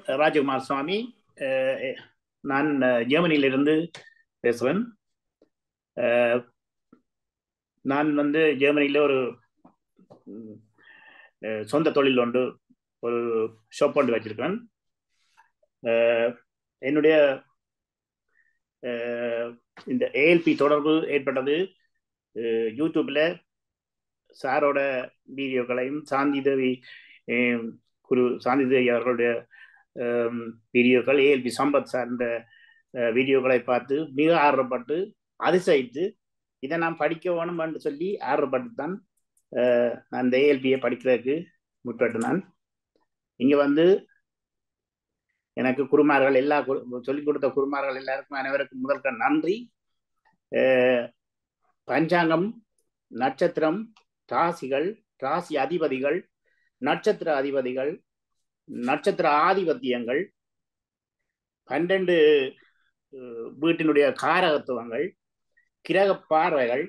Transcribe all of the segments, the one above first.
ராஜகுமார் சுவாமி நான் ஜெர்மனியிலிருந்து பேசுவேன் நான் வந்து ஜெர்மனியில் ஒரு சொந்த தொழில் ஒன்று ஒரு ஷாப் ஒன்று வச்சிருக்கேன் என்னுடைய இந்த ஏஎல்பி தொடர்பு ஏற்பட்டது யூடியூப்ல சாரோட வீடியோக்களையும் சாந்தி தேவி குரு சாந்தி தேவி அவர்களுடைய வீடியோக்கள் ஏஎல்பி சம்பத் சார்ந்த வீடியோக்களை பார்த்து மிக ஆர்வப்பட்டு அதிசயித்து இதை நான் படிக்க வேணும் என்று சொல்லி ஆர்வப்பட்டு தான் அந்த ஏஎல்பியை படிக்கிறதுக்கு முற்பட்டு நான் இங்கே வந்து எனக்கு குருமார்கள் எல்லா சொல்லிக் கொடுத்த குருமார்கள் எல்லாருக்கும் அனைவருக்கும் முதல்க நன்றி பஞ்சாங்கம் நட்சத்திரம் ராசிகள் ராசி அதிபதிகள் நட்சத்திர அதிபதிகள் நட்சத்திர ஆதிபத்தியங்கள் பன்னெண்டு வீட்டினுடைய காரகத்துவங்கள் கிரக பார்வைகள்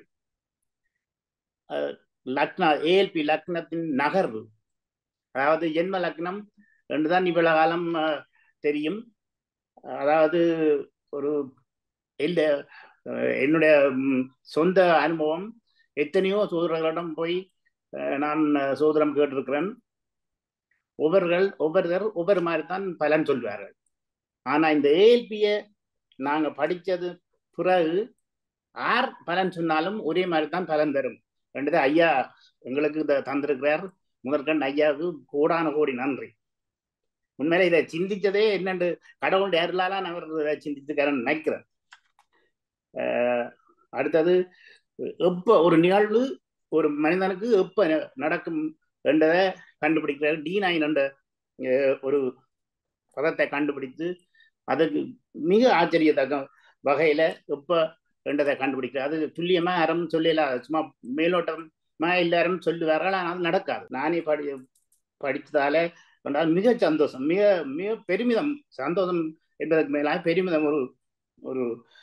லக்னா ஏஎல்பி லக்னத்தின் நகர்வு அதாவது ஜென்ம லக்னம் என்றுதான் இவ்வளவு காலம் தெரியும் அதாவது ஒரு இல்லை என்னுடைய சொந்த அனுபவம் எத்தனையோ சோதரர்களிடம் போய் நான் சோதரம் கேட்டிருக்கிறேன் ஒவ்வொருகள் ஒவ்வொருத்தர் ஒவ்வொரு மாதிரி தான் பலன் சொல்வார்கள் ஆனா இந்த ஏஎல்பியை நாங்க படிச்சது பிறகு ஆர் பலன் சொன்னாலும் ஒரே மாதிரி தான் பலன் தரும் ரெண்டு ஐயா எங்களுக்கு இதை தந்திருக்கிறார் முதற்கண் ஐயாவுக்கு கோடான கோடி நன்றி உண்மையில இதை சிந்திச்சதே என்னென்று கடவுளுடைய அருளால நான் இதை சிந்தித்துக்கிறேன்னு நினைக்கிறேன் அடுத்தது எப்ப ஒரு நிகழ்வு ஒரு மனிதனுக்கு எப்ப நடக்கும் என்றதை கண்டுபிடிக்கிறார் டி நைன் என்ற ஒரு பதத்தை கண்டுபிடித்து அதுக்கு மிக ஆச்சரியத்தக்க வகையில எப்ப என்றதை கண்டுபிடிக்கிறார் அது துல்லியமா யாரும் சொல்லல சும்மா மேலோட்டமா எல்லாரும் சொல்லுவார்கள் ஆனால் அது நடக்காது நானே படி படித்ததால மிக சந்தோஷம் மிக மிக பெருமிதம் சந்தோஷம் என்பதற்கு மேலாக பெருமிதம் ஒரு ஒரு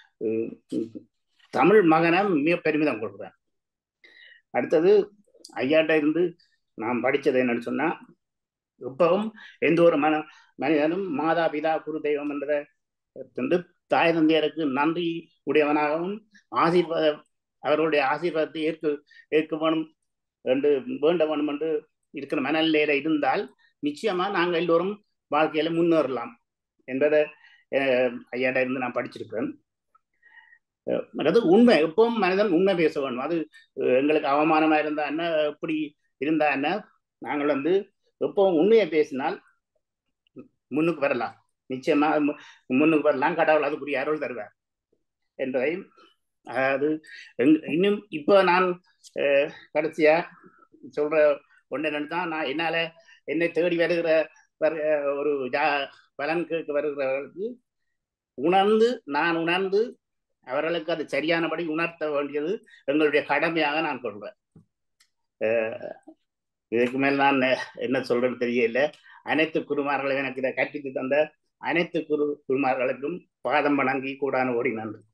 தமிழ் மகனை மிக பெருமிதம் கொடுக்குறேன் அடுத்தது ஐயாட்ட இருந்து நான் படித்தது என்னன்னு சொன்னா இப்பவும் எந்த ஒரு மன மனிதனும் மாதா பிதா குரு தெய்வம் என்றதை வந்து தாய் தந்தையருக்கு நன்றி உடையவனாகவும் ஆசீர்வாத அவர்களுடைய ஆசீர்வாதத்தை ஏற்க ஏற்க வேணும் என்று வேண்ட வேணும் என்று இருக்கிற மனநிலையில இருந்தால் நிச்சயமா நாங்கள் எல்லோரும் வாழ்க்கையில முன்னேறலாம் என்பதை ஐயாட்ட இருந்து நான் படிச்சிருக்கிறேன் அதாவது உண்மை எப்பவும் மனிதன் உண்மை பேச வேணும் அது எங்களுக்கு அவமானமா இருந்தா என்ன எப்படி இருந்தா என்ன நாங்கள் வந்து எப்பவும் உண்மையை பேசினால் முன்னுக்கு வரலாம் நிச்சயமா முன்னுக்கு வரலாம் கடவுள் அதுக்குரிய அருள் தருவார் என்பதை அதாவது இன்னும் இப்போ நான் கடைசியா சொல்ற ஒன்று தான் நான் என்னால என்னை தேடி வருகிற ஒரு ஜா பலன் கேட்க வருகிறவர்களுக்கு உணர்ந்து நான் உணர்ந்து அவர்களுக்கு அது சரியானபடி உணர்த்த வேண்டியது எங்களுடைய கடமையாக நான் கொள்வேன் இதுக்கு மேல் நான் என்ன சொல்றது தெரியல அனைத்து குருமார்களும் எனக்கு இதை கற்பித்து தந்த அனைத்து குரு குருமார்களுக்கும் பாதம் வணங்கி கூடான ஓடி நன்றி